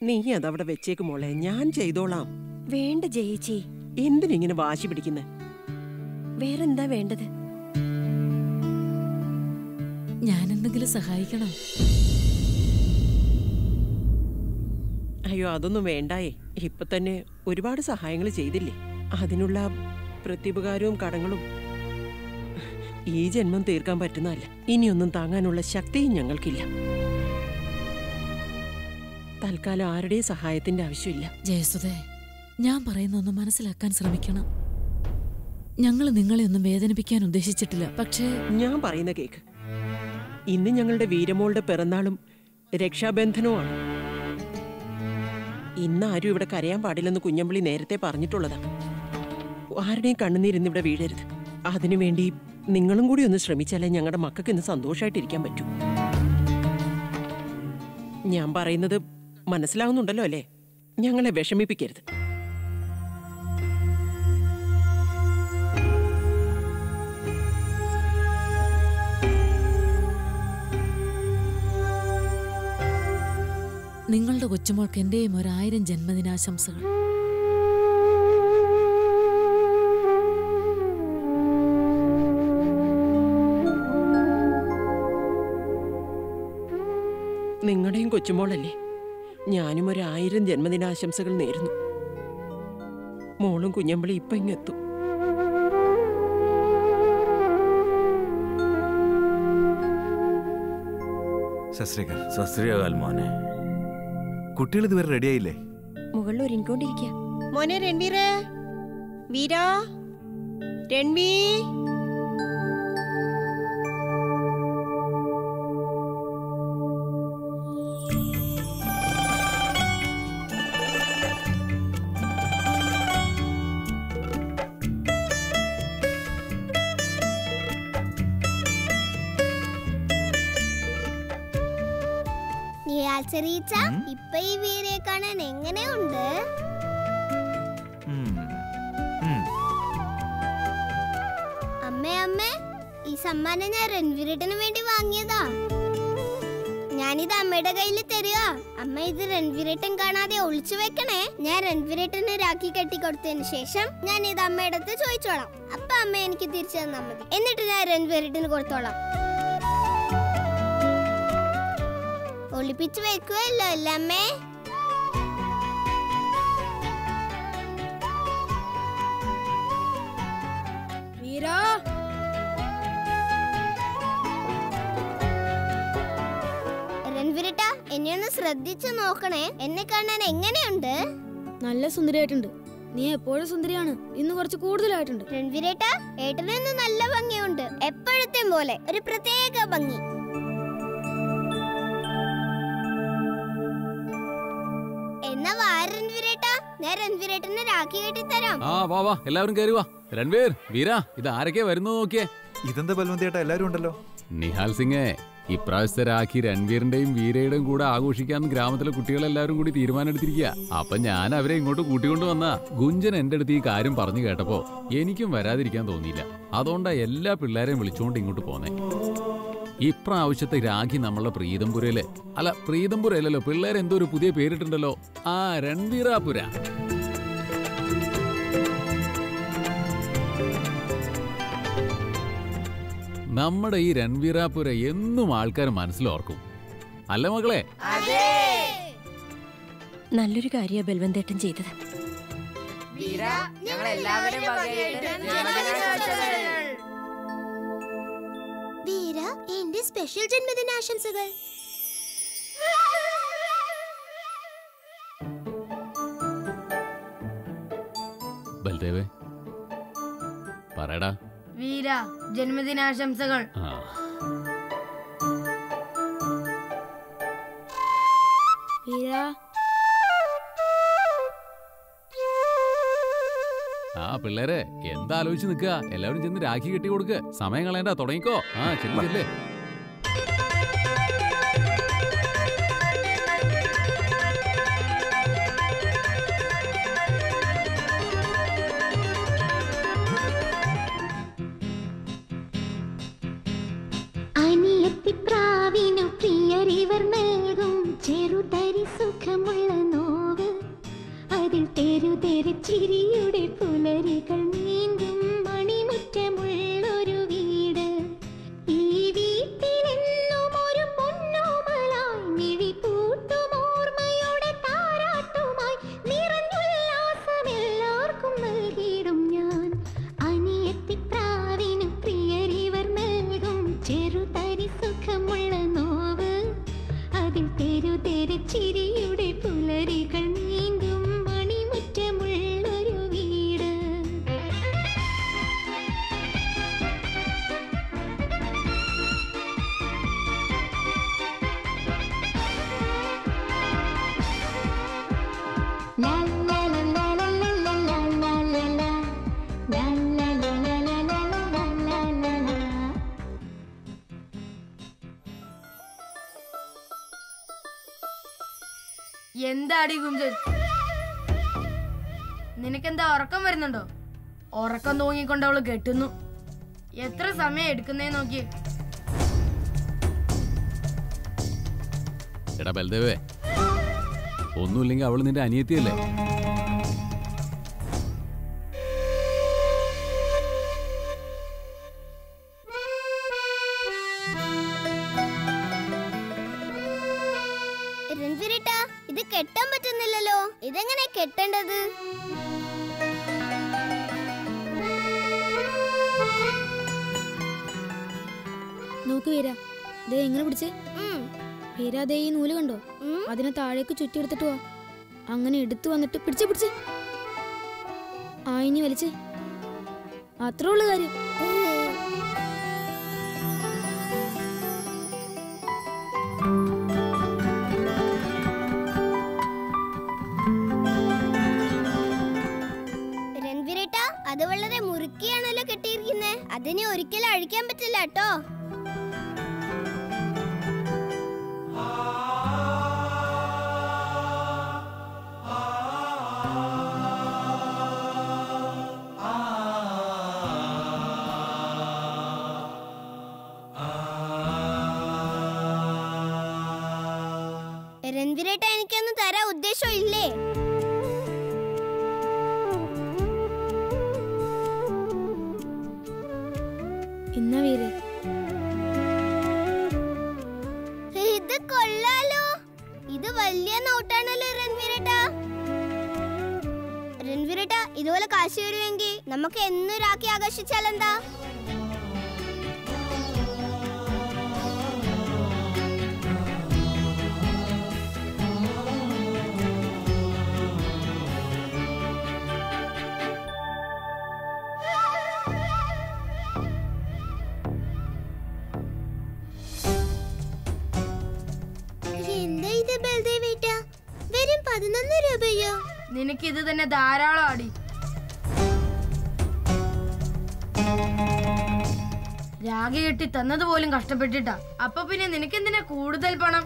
നീ അതവിടെ വെച്ചേക്ക് മോളെ ഞാൻ ചെയ്തോളാം വേണ്ട ജയിച്ചി എന്തിനിങ്ങനെ വാശി പിടിക്കുന്നെ വേറെന്താ വേണ്ടത് ഞാൻ എന്തെങ്കിലും സഹായിക്കണം അയ്യോ അതൊന്നും വേണ്ടായേ ഇപ്പൊ തന്നെ ഒരുപാട് സഹായങ്ങൾ ചെയ്തില്ലേ അതിനുള്ള പ്രത്യുപകാരവും കടങ്ങളും ഈ ജന്മം തീർക്കാൻ പറ്റുന്നതല്ല ഇനിയൊന്നും താങ്ങാനുള്ള ശക്തിയും ഞങ്ങൾക്കില്ല തൽക്കാലം ആരുടെയും സഹായത്തിന്റെ ആവശ്യമില്ല ജയസുധേ ഞാൻ പറയുന്ന ഒന്ന് മനസ്സിലാക്കാൻ ശ്രമിക്കണം ഞങ്ങൾ നിങ്ങളെ ഒന്നും വേദനിപ്പിക്കാൻ ഉദ്ദേശിച്ചിട്ടില്ല പക്ഷേ ഞാൻ പറയുന്ന കേക്ക് ഇന്ന് ഞങ്ങളുടെ വീരമോളുടെ പിറന്നാളും രക്ഷാബന്ധനവുമാണ് ഇന്ന് ആരും ഇവിടെ കരയാൻ പാടില്ലെന്ന് കുഞ്ഞമ്പിളി നേരത്തെ പറഞ്ഞിട്ടുള്ളതാ ആരുടെയും കണ്ണുനീരിന്ന് ഇവിടെ വീഴരുത് അതിനുവേണ്ടി നിങ്ങളും കൂടി ഒന്ന് ശ്രമിച്ചാലേ ഞങ്ങളുടെ മക്കൾക്ക് ഇന്ന് സന്തോഷമായിട്ടിരിക്കാൻ പറ്റൂ ഞാൻ പറയുന്നത് മനസ്സിലാവുന്നുണ്ടല്ലോ അല്ലേ ഞങ്ങളെ വിഷമിപ്പിക്കരുത് നിങ്ങളുടെ കൊച്ചുമോൾക്ക് എന്റെയും ഒരായിരം ജന്മദിനാശംസകൾ നിങ്ങളുടെയും കൊച്ചുമോളല്ലേ ഞാനും ഒരു ആയിരം ജന്മദിനാശംസകൾ നേരുന്നു മോളും കുഞ്ഞമ്പിളി ഇപ്പൊ ഇങ്ങെത്തും ശസ്ത്രീകർ സസ്രിയകാൽ മോനെ കുട്ടികൾ ഇതുവരെ റെഡിയായില്ലേ മുകളിൽ ഒരുങ്ങിക്കൊണ്ടിരിക്കുക മോനെ രൺവീരേ വീരാ രൺവീ നിയാൽ ചെറിയിച്ച ഇപ്പൊ ഈ വീരെ കാണാൻ എങ്ങനെയുണ്ട് ഉം. ഉം. അമ്മേ അമ്മേ ഈ സമ്മാനം ഞാൻ രൺവീരേട്ടന് വേണ്ടി വാങ്ങിയതാ ഞാനിത് അമ്മയുടെ കയ്യിൽ തരിക അമ്മ ഇത് രൺവീരേട്ടൻ കാണാതെ ഒളിച്ചു വെക്കണേ ഞാൻ രൺവീരേട്ടന് രാഖി കെട്ടി കൊടുത്തതിന് ശേഷം ഞാൻ ഇത് അമ്മയുടെ അടുത്ത് ചോദിച്ചോളാം അപ്പൊ അമ്മ എനിക്ക് തിരിച്ചു തന്നാ മതി എന്നിട്ട് ഞാൻ രൺവീരേട്ടന് കൊടുത്തോളാം ഒളിപ്പിച്ചു വെക്കുവല്ലോ അല്ലേ അമ്മേ വീരാ രൺവീരേട്ട എന്നെ ഒന്ന് ശ്രദ്ധിച്ചു നോക്കണേ എന്നെ കാണാൻ എങ്ങനെയുണ്ട് നല്ല സുന്ദരിയായിട്ടുണ്ട് നീ എപ്പോഴും സുന്ദരിയാണ് ഇന്ന് കുറച്ച് കൂടുതലായിട്ടുണ്ട് രൺവീരേട്ട ഏട്ടന് ഇന്ന് നല്ല ഭംഗിയുണ്ട് എപ്പോഴത്തെ പോലെ ഒരു പ്രത്യേക ഭംഗി എന്നാ വാ രൺവീരേട്ട ഞാൻ രൺവീരേട്ടന് രാഖി കെട്ടി തരാം ആ വാ വാ എല്ലാവരും കയറി വാ രൺവീർ വീര ഇത് ആരൊക്കെയാ വരുന്നത് നോക്കിയേ ഇതെന്താ ബൽവന്തിയേട്ടാ എല്ലാരും ഉണ്ടല്ലോ നിഹാൽ സിംഗേ ഇപ്രാവശ്യത്തെ രാഖി രൺവീറിന്റെയും വീരയുടെയും കൂടെ ആഘോഷിക്കാന്ന് ഗ്രാമത്തിലെ കുട്ടികളെല്ലാവരും കൂടി തീരുമാനമെടുത്തിരിക്കുക അപ്പൊ ഞാൻ അവരെ ഇങ്ങോട്ട് കൂട്ടിക്കൊണ്ട് വന്ന ഗുഞ്ചൻ എന്റെ അടുത്ത് ഈ കാര്യം പറഞ്ഞു കേട്ടപ്പോ എനിക്കും വരാതിരിക്കാൻ തോന്നിയില്ല അതുകൊണ്ടാ എല്ലാ പിള്ളേരെയും വിളിച്ചുകൊണ്ട് ഇങ്ങോട്ട് പോന്നെ ഇപ്രാവശ്യത്തെ രാഖി നമ്മളുടെ പ്രീതംപുരയില് അല്ല പ്രീതംപുരയിലല്ലോ പിള്ളേർ എന്തോ ഒരു പുതിയ പേരിട്ടുണ്ടല്ലോ ആ രൺവീറാപുര നമ്മുടെ ഈ രൺവീറാപുര എന്നും ആൾക്കാർ മനസ്സിലോർക്കും അല്ല മകളെ നല്ലൊരു കാര്യ ബൽവന്തേട്ടൻ ചെയ്തത് വീര എന്റെ സ്പെഷ്യൽ ജന്മദിനാശംസകൾ ബൽദേവേ പറയടാ വീര ജന്മദിനാശംസകൾ ആ വീര ആ പിള്ളേരെ എന്താ ആലോചിച്ച് നിൽക്കുക എല്ലാവരും ചെന്ന് രാഖി കെട്ടി കൊടുക്ക് സമയം കളയണ്ട തുടങ്ങിക്കോ ആ ചെല്ലു ചെല്ലേ അനിയത്തിപ്രാവിനു പ്രിയരിവർ നൽകും ചെറുതരി സുഖമുള്ള നോ ചിരിയുടെ പുലരികൾ നീന്തും മണിമുറ്റമുള്ളൊരു വീട് ഈ വീട്ടിലെന്നും ഒരു പൊന്നോമലായി മിഴിപൂട്ടും ഓർമ്മയുടെ താരാട്ടുമായി നിറഞ്ഞുല്ലാസം എല്ലാവർക്കും നൽകിയിടും ഞാൻ അനിയത്തിപ്രാവിനു പ്രിയരിവർ നൽകും ചെറുതരി സുഖമുള്ള നോവ് അതിൽ തെരു തെരു ചിരിയുടെ പുലരികൾ നീന്തും മണിമുറ്റമുള്ളൊരു വീട് La la la la la la la la la la la. La la la la la la la la la la la. എന്താടി കുഞ്ചൻ നിനക്കെന്താ ഉറക്കം വരുന്നുണ്ടോ ഉറക്കം തൂങ്ങിക്കൊണ്ട് അവള് കെട്ടുന്നു എത്ര സമയം എടുക്കുന്നേ നോക്കി എടാ ബൽദേവേ ഒന്നുമില്ലെങ്കിൽ അവള് നിന്റെ അനിയത്തിയല്ലേ രൺവീരേട്ടാ ഇത് കെട്ടാൻ പറ്റുന്നില്ലല്ലോ ഇതെങ്ങനെ കെട്ടേണ്ടത് നോക്ക് വീര ദേ എങ്ങനെ പിടിച്ചേ ഉം, വീര ദേ ഈ നൂല് കണ്ടോ ഉം. അതിനെ താഴേക്ക് ചുറ്റി എടുത്തിട്ട് വാ അങ്ങനെ എടുത്തു വന്നിട്ട് പിടിച്ച് പിടിച്ച് ആ ഇനി വലിച്ചേ അത്രേ ഉള്ളു കാര്യം രൺവീരേട്ടാ അത് വളരെ മുറുക്കിയാണല്ലോ കെട്ടിയിരിക്കുന്നത് അതിനെ ഒരിക്കലും അഴിക്കാൻ പറ്റില്ല കേട്ടോ രൺവീരേട്ട എനിക്കൊന്നും തരാൻ ഉദ്ദേശം ഇല്ലേ ഇന്ന വീരേ ഇത് കൊള്ളാലോ ഇത് വലിയ നോട്ടാണല്ലോ രൺവീരേട്ടാ രൺവീരേട്ടാ ഇതുപോലെ കാശ് വരുമെങ്കിൽ നമുക്ക് എന്നും രാഖി ആകർഷിച്ചാലെന്താ എന്താ ഇത് ബൽദേവേട്ട വെറും പതിനൊന്ന് രൂപയോ നിനക്ക് ഇത് തന്നെ ധാരാളം അടി രാഗി കെട്ടി തന്നത് പോലും കഷ്ടപ്പെട്ടിട്ടാ അപ്പൊ പിന്നെ നിനക്കെന്തിനാ കൂടുതൽ പണം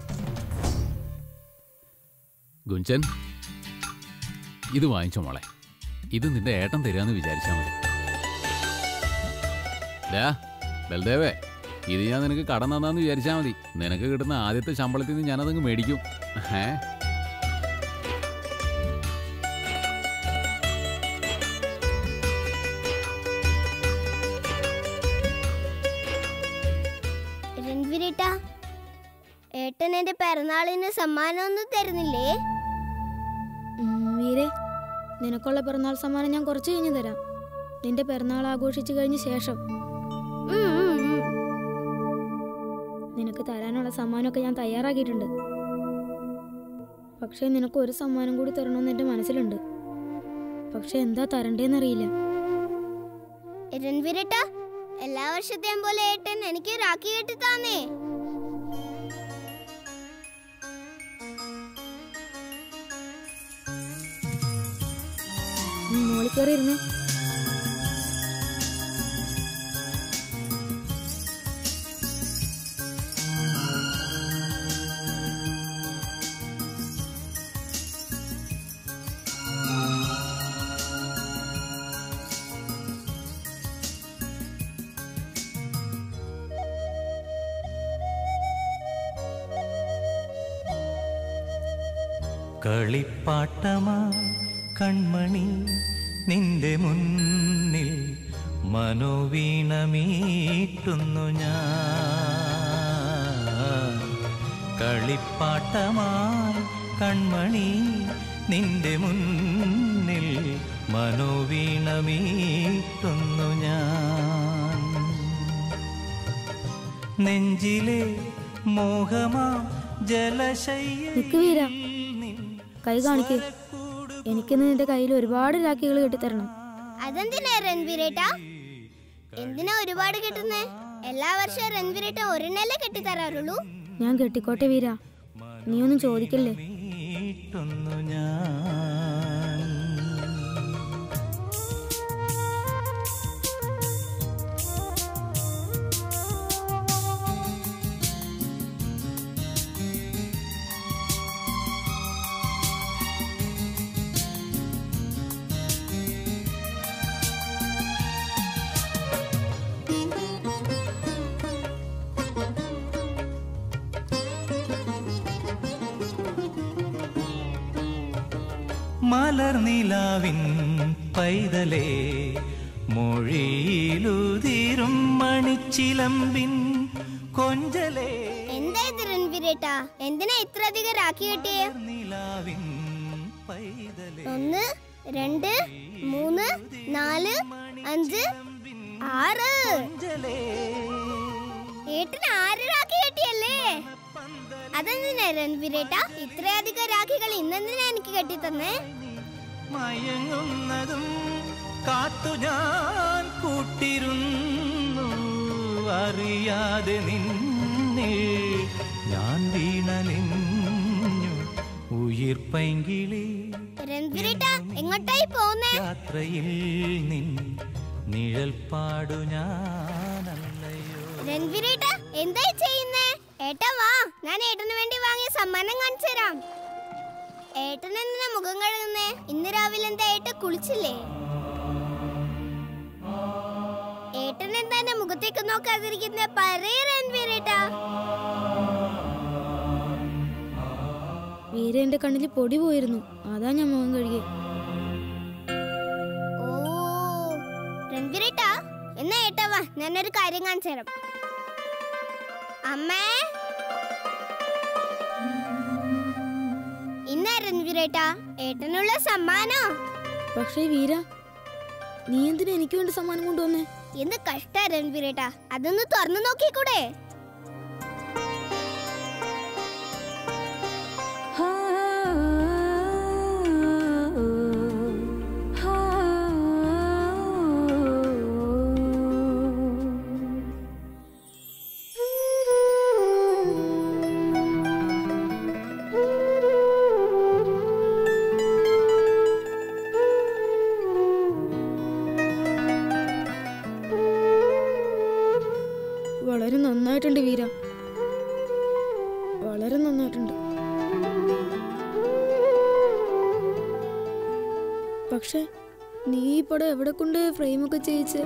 ഗുഞ്ചൻ ഇത് വാങ്ങിച്ചോ മോളെ ഇത് നിന്റെ ഏട്ടൻ തരാന്ന് വിചാരിച്ചാ മതി ഡാ ബൽദേവേ ഇത് ഞാൻ നിനക്ക് കടം തന്നാന്ന് വിചാരിച്ചാ മതി നിനക്ക് കിട്ടുന്ന ആദ്യത്തെ ശമ്പളത്തിൽ നിന്ന് ഞാനതങ്ങ് മേടിക്കും ഏ രൺവീരേട്ട ഏട്ടൻ എന്റെ പിറന്നാളിന് സമ്മാനമൊന്നും തരുന്നില്ലേ ഉം, വീരേ നിനക്കുള്ള പിറന്നാൾ സമ്മാനം ഞാൻ കുറച്ച് കഴിഞ്ഞ് തരാം നിന്റെ പിറന്നാൾ ആഘോഷിച്ചു കഴിഞ്ഞ ശേഷം ഉം, ഉം, ഉം. നിനക്ക് തരാനുള്ള സമ്മാനമൊക്കെ ഞാൻ തയ്യാറാക്കിയിട്ടുണ്ട് പക്ഷേ നിനക്ക് ഒരു സമ്മാനം കൂടി തരണമെന്ന് എൻ്റെ മനസ്സിലുണ്ട് പക്ഷെ എന്താ തരണ്ടേന്നറിയില്ല രൺവീരേട്ട എല്ലാ വർഷത്തെയും പോലെ ഏട്ടൻ എനിക്ക് രാഖി കെട്ടി താന്നേ ഉം, മോളിൽ കയറി ഇരുന്ന് കളിപ്പാട്ടമാ കൺമണി നിന്റെ മുന്നിൽ മനോവീണമീട്ടുന്നു ഞാൻ കളിപ്പാട്ടമായി കൺമണി നിന്റെ മുന്നിൽ മനോവീണമീട്ടുന്നു ഞാൻ നെഞ്ചിലെ മോഹമാ ജലശയ്യ നിക്ക് വീര കൈ കാണിക്ക് എനിക്കിന്ന് നിന്റെ കയ്യിൽ ഒരുപാട് രാഖികൾ കെട്ടിത്തരണം അതെന്തിനാ രൺവീരേട്ടാ എന്തിനാ ഒരുപാട് കിട്ടുന്നേ എല്ലാ വർഷവും രൺവീരേട്ട ഒരെണ്ണല്ലേ കെട്ടിത്തരാറുള്ളൂ ഞാൻ കെട്ടിക്കോട്ടെ വീര നീ ഒന്നും ചോദിക്കല്ലേ മീട്ടുന്നു ഞാൻ മലർനിലാവിൻ പൈതലേ മൊഴിയിലുതിരും മണിച്ചിലമ്പിൻ കൊഞ്ചലേ എന്താ ഇത് രൺവീരേട്ടാ എന്തിനാ ഇത്ര അധികം രാഖി കെട്ടിയേ നിലാവിൻ പൈതലേ ഒന്ന് രണ്ട് മൂന്ന് നാല് അഞ്ച് ആറ് ഏട്ടന് ആറ് രാഖി കെട്ടിയല്ലേ അതെന്തിനാ രൺവീരേട്ടാ ഇത്രയധികം രാഖികൾ ഇന്നെന്തിനാ എനിക്ക് കെട്ടിത്തന്നേ മയങ്ങുന്നതും കാത്തു ഞാൻ കൂട്ടിരുന്നു അറിയാതെ നിന്നെ ഞാൻ വീണലിഞ്ഞു ഉയിർപ്പൈങ്കിളി രൺവീരേട്ടാ എങ്ങോട്ടായി പോന്നേ യാത്രയിൽ നിൻ നിഴൽ പാടു ഞാനല്ലയോ രൺവീരേട്ടാ എന്തായി ചെയ്യുന്നേ ഏട്ടാ വാ ഞാൻ ഏട്ടന് വേണ്ടി വാങ്ങിയ സമ്മാനം കാണിച്ചു തരാം ഏട്ടൻ എന്തിനാ മുഖം കഴുകുന്നേ ഇന്ന് രാവിലെ എന്താ ഏട്ട കുളിച്ചില്ലേ ഏട്ടൻ എന്താ എന്റെ മുഖത്തേക്ക് നോക്കാതിരിക്കുന്ന പറയ രൺവീരേട്ടാ വീര എന്റെ കണ്ണിൽ പൊടി പോയിരുന്നു അതാ ഞാൻ മുഖം കഴുകി ഓ രൺവീരേട്ടാ എന്നാ ഏട്ടാ വാ ഞാനൊരു കാര്യം കാണിച്ചു തരാം അമ്മേ ഇന്നാ രൺവീരേട്ടാ ഏട്ടനുള്ള സമ്മാനോ പക്ഷേ വീര നീ എന്തിനാ എനിക്ക് വേണ്ടി സമ്മാനം കൊണ്ടുവന്നേ എന്ത് കഷ്ട രൺവീരേട്ടാ അതൊന്ന് തുറന്നു നോക്കിക്കൂടെ വളരെ നന്നായിട്ടുണ്ട് വീര വളരെ നന്നായിട്ടുണ്ട് പക്ഷെ നീ ഈ പടം എവിടെ കൊണ്ട് ഫ്രെയിമൊക്കെ ചെയ്യിച്ച്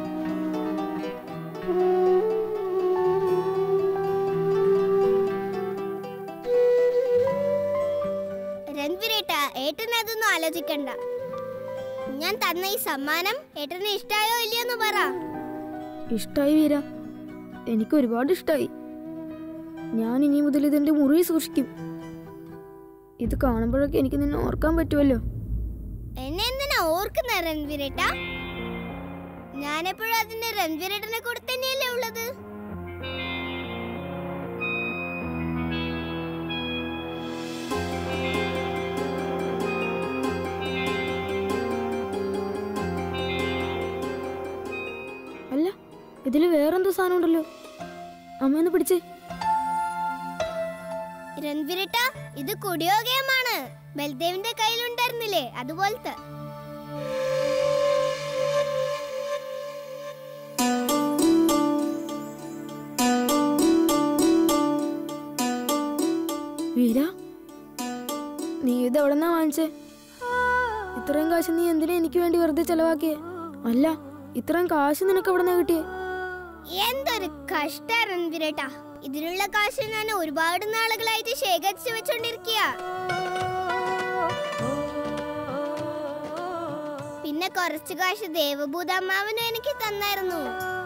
രൺവീരേട്ടാ ഏട്ടൻ അതൊന്നും ആലോചിക്കണ്ട ഞാൻ തന്ന ഈ സമ്മാനം ഏട്ടന് ഇഷ്ടായോ ഇല്ലയോന്ന് പറ ഇഷ്ടായി വീര എനിക്ക് ഒരുപാട് ഇഷ്ടായി ഞാൻ ഇനി മുതൽ ഇതെന്റെ മുറി സൂക്ഷിക്കും ഇത് കാണുമ്പോഴൊക്കെ എനിക്ക് നിന്നെ ഓർക്കാൻ പറ്റുമല്ലോ എന്നെ എന്തിനാ ഓർക്കുന്ന രൺവീരേട്ടാ ഞാനെപ്പോഴും അതിന്റെ രൺവീരേട്ടനെ കൂടെ തന്നെയല്ലേ ഉള്ളത് അല്ല ഇതിൽ വേറെന്തോ സാധനം ഉണ്ടല്ലോ അമ്മ ഒന്ന് പിടിച്ചേ രൺവീരേട്ടാ ഇത് കുടിയോഗമാണ് ബൽദേവിന്റെ കയ്യിലുണ്ടായിരുന്നില്ലേ അതുപോലത്തെ വീര നീ ഇത് എവിടെന്നാ വാങ്ങിച്ചേ ഇത്രയും കാശ് നീ എന്തിനാ എനിക്ക് വേണ്ടി വെറുതെ ചെലവാക്കിയേ അല്ല ഇത്രയും കാശ് നിനക്ക് എവിടെന്നാ കിട്ടിയേ എന്തൊരു കഷ്ട രൺവീരേട്ടാ ഇതിനുള്ള കാശ് ഞാൻ ഒരുപാട് നാളുകളായിട്ട് ശേഖരിച്ചു വെച്ചോണ്ടിരിക്കുക പിന്നെ കുറച്ച് കാശ് ദേവഭൂത അമ്മാവനും എനിക്ക് തന്നായിരുന്നു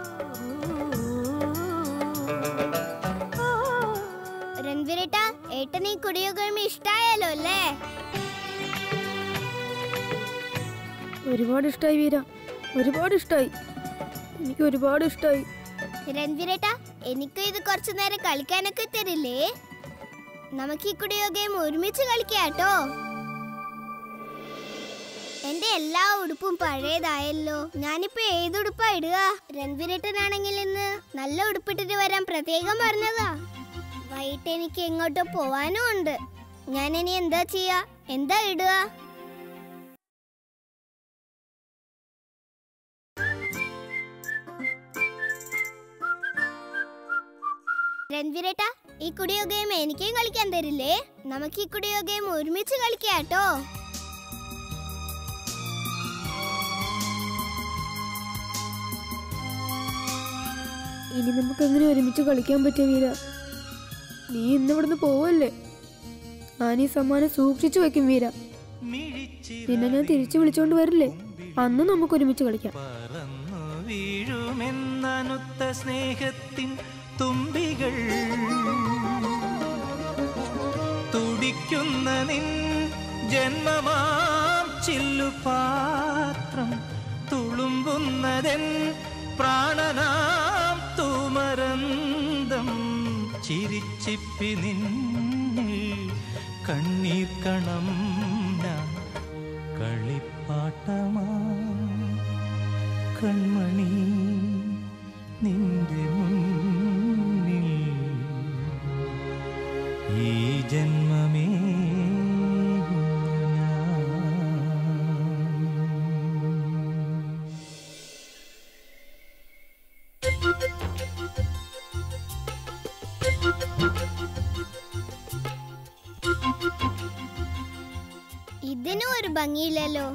രൺവീരേട്ട ഏട്ടന് ഈ കുടിയോഗം ഇഷ്ടായാലോ അല്ലേ ഒരുപാട് ഇഷ്ടമായി വീര ഒരുപാട് ഇഷ്ടമായി എനിക്ക് ഒരുപാട് ഇഷ്ടമായി രൺവീരേട്ട എനിക്ക് ഇത് കുറച്ചു നേരം കളിക്കാനൊക്കെ തരില്ലേ നമുക്ക് ഈ കുടിയോ ഗെയിം ഒരുമിച്ച് കളിക്കാട്ടോ എന്റെ എല്ലാ ഉടുപ്പും പഴയതായല്ലോ ഞാനിപ്പോ ഏത് ഉടുപ്പാ ഇടുക രൺവീരേട്ടനാണെങ്കിൽ ഇന്ന് നല്ല ഉടുപ്പിട്ടിട്ട് വരാൻ പ്രത്യേകം പറഞ്ഞതാ വൈകിട്ട് എനിക്ക് എങ്ങോട്ടോ പോവാനും ഉണ്ട് ഞാൻ ഇനി എന്താ ചെയ്യാ എന്താ ഇടുക രൺവീരേട്ട ഈ കുടിയോ ഗെയിം എനിക്കും കളിക്കാൻ തരില്ലേ നമുക്ക് ഈ കുടിയോ ഗെയിം ഒരുമിച്ച് കളിക്കാട്ടോ ഇനി നമുക്ക് എങ്ങനെ ഒരുമിച്ച് കളിക്കാൻ പറ്റിയ വീര നീ ഇന്ന് ഇവിടുന്ന് പോവല്ലേ ഞാൻ ഈ സമ്മാനം സൂക്ഷിച്ചു വെക്കും വീര നിന്നെ ഞാൻ തിരിച്ചു വിളിച്ചോണ്ട് വരില്ലേ അന്ന് നമുക്ക് ഒരുമിച്ച് കളിക്കാം പറന്നു വീഴുമെന്നനുത്ത സ്നേഹത്തിൻ തുമ്പികൾ തുടിക്കുന്ന നിൻ ജന്മമാം ചില്ലുപാത്രം തുളുമ്പുന്നതെൻ പ്രാണനാം തൂമരന്തം ചിരിച്ചിപ്പി നിന്നിൽ കണ്ണീർ കണം ഞാൻ കളിപ്പാട്ടമാ കൺമണി നിന്റെ മുന്നിൽ ഈ ജന്മമേ ഇതിനും ഒരു ഭംഗിയില്ലല്ലോ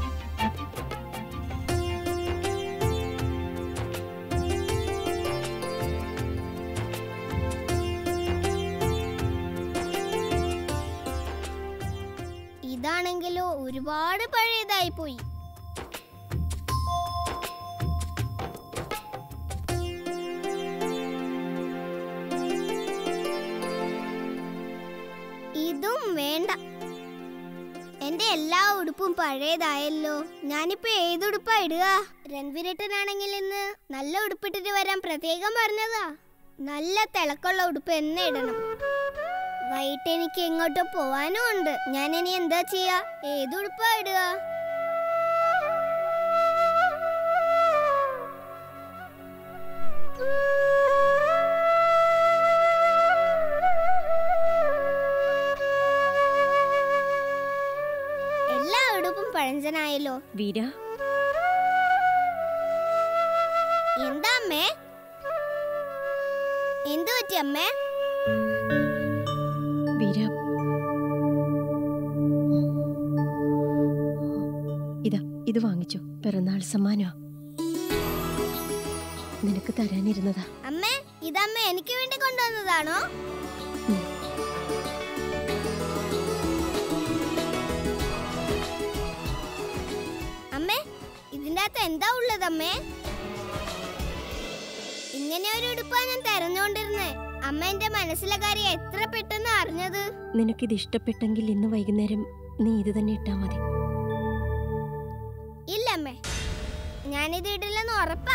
ഇതാണെങ്കിലോ ഒരുപാട് പഴയതായി പോയി ഇതും വേണ്ട എന്റെ എല്ലാ ഉടുപ്പും പഴയതായല്ലോ ഞാനിപ്പോ ഏത് ഉടുപ്പാ ഇടുക രൺവീരേട്ടനാണെങ്കിൽ ഇന്ന് നല്ല ഉടുപ്പിട്ടിട്ട് വരാൻ പ്രത്യേകം പറഞ്ഞതാ നല്ല തിളക്കമുള്ള ഉടുപ്പ് എന്നെ ഇടണം വൈകിട്ട് എനിക്ക് എങ്ങോട്ടോ പോവാനും ഉണ്ട് ഞാൻ ഇനി എന്താ ചെയ്യാ ഏത് ഉടുപ്പാ ഇടുക എല്ലാ ഉടുപ്പും പഴഞ്ചനായല്ലോ വീര എന്താ അമ്മേ എന്തു പറ്റി അമ്മേ വീര ഇതാ ഇത് വാങ്ങിച്ചോ പിറന്നാൾ സമ്മാനമാ നിനക്ക് തരാനിരുന്നതാ അമ്മേ ഇതമ്മ എനിക്ക് വേണ്ടി കൊണ്ടുവന്നതാണോ അമ്മേ ഇതിന്റെ അകത്ത് എന്താ ഉള്ളത് അമ്മേ ഇങ്ങനെ ഒരു ഉടുപ്പാ ഞാൻ തെരഞ്ഞോണ്ടിരുന്നേ അമ്മ എന്റെ മനസ്സിലെ കാര്യം എത്ര പെട്ടെന്ന് അറിഞ്ഞത് നിനക്കിത് ഇഷ്ടപ്പെട്ടെങ്കിൽ ഇന്ന് വൈകുന്നേരം നീ ഇത് തന്നെ ഇട്ടാ മതി ഇല്ല അമ്മേ ഞാനിത് ഇടില്ലെന്ന് ഉറപ്പാ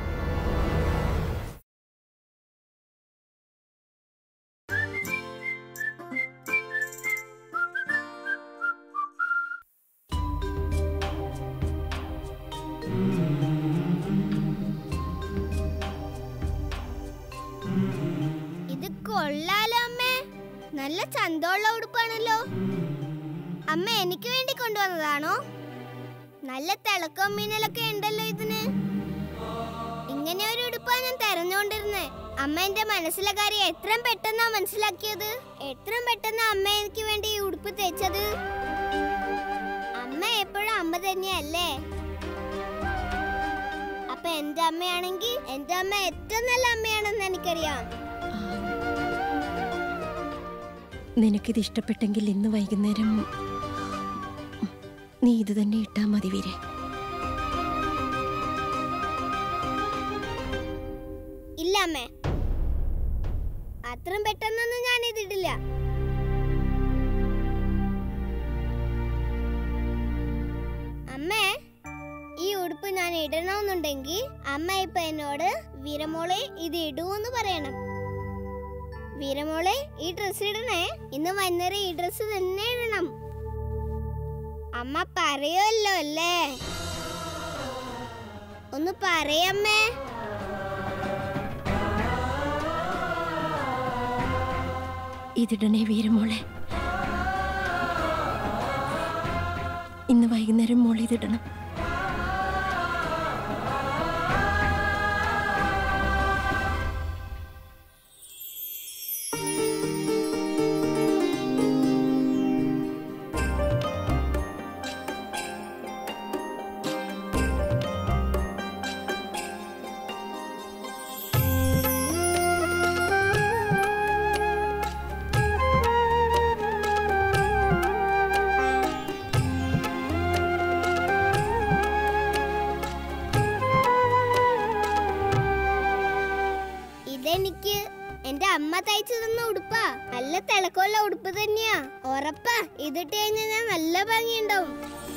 ഇത് കൊള്ളാലോ അമ്മേ നല്ല ചന്തമുള്ള ഉടുപ്പാണല്ലോ അമ്മ എനിക്ക് വേണ്ടി കൊണ്ടുവന്നതാണോ നല്ല തിളക്കം മിന്നലൊക്കെ ഉണ്ടല്ലോ ഇതിന് ഇങ്ങനെ ഒരു ഉടുപ്പാ ഞാൻ തെരഞ്ഞോണ്ടിരുന്നേ അമ്മ എന്റെ മനസ്സിലെ കാര്യം എത്രയും പെട്ടെന്നാ മനസ്സിലാക്കിയത് എത്രയും പെട്ടെന്ന് അമ്മ എനിക്ക് വേണ്ടി ഈ ഉടുപ്പ് തേച്ചത് അമ്മ എപ്പോഴും അമ്മ തന്നെയല്ലേ അപ്പൊ എന്റെ അമ്മയാണെങ്കിൽ എന്റെ അമ്മ ഏറ്റവും നല്ല അമ്മയാണെന്ന് എനിക്കറിയാം നിനക്കിത് ഇഷ്ടപ്പെട്ടെങ്കിൽ ഇന്ന് വൈകുന്നേരം നീ ഇത് തന്നെ ഇട്ടാ മതി വീരെ അമ്മേ അത്രയും പെട്ടെന്നൊന്നും ഞാൻ ഇതിടില്ല അമ്മേ ഈ ഉടുപ്പ് ഞാൻ ഇടണമെന്നുണ്ടെങ്കിൽ അമ്മ ഇപ്പൊ എന്നോട് വീരമോളെ ഇത് ഇടൂന്ന് പറയണം വീരമോളെ ഈ ഡ്രസ് ഇടണേ ഇന്ന് വൈകുന്നേരം ഈ ഡ്രസ് തന്നെ ഇടണം അമ്മ പറയുമല്ലോ അല്ലേ ഒന്ന് പറയമ്മേ ഇതിടണേ വീരമോളെ ഇന്ന് വൈകുന്നേരം മോൾ ഇതിടണം ഇതെനിക്ക് എന്റെ അമ്മ തയ്ച്ചു തന്ന ഉടുപ്പാ നല്ല തിളക്കമുള്ള ഉടുപ്പ് തന്നെയാ ഉറപ്പാ ഇതിട്ട് കഴിഞ്ഞാൽ ഞാൻ നല്ല ഭംഗിയുണ്ടാവും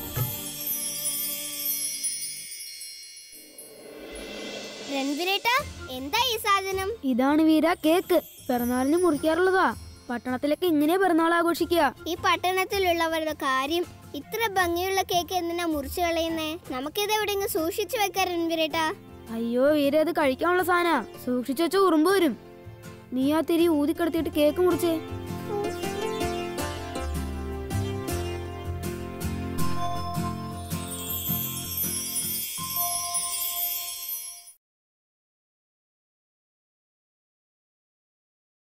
രൺവീരേട്ടാ എന്താ ഈ സാധനം ഇതാണ് വീര കേക്ക് പിറന്നാളിന് മുറിക്കാറുള്ളതാ പട്ടണത്തിലൊക്കെ ഇങ്ങനെ പിറന്നാൾ ആഘോഷിക്കുക ഈ പട്ടണത്തിലുള്ളവരുടെ കാര്യം ഇത്ര ഭംഗിയുള്ള കേക്ക് എന്തിനാ മുറിച്ചു കളയുന്നേ നമുക്കിത് എവിടെയെങ്കിലും സൂക്ഷിച്ചു വെക്കാം രൺവീരേട്ടാ അയ്യോ വീര അത് കഴിക്കാനുള്ള സാധന സൂക്ഷിച്ചു വെച്ച ഉറുമ്പ് വരും നീ ആ തിരി ഊതിക്കെടുത്തിട്ട് കേക്ക് മുറിച്ചേ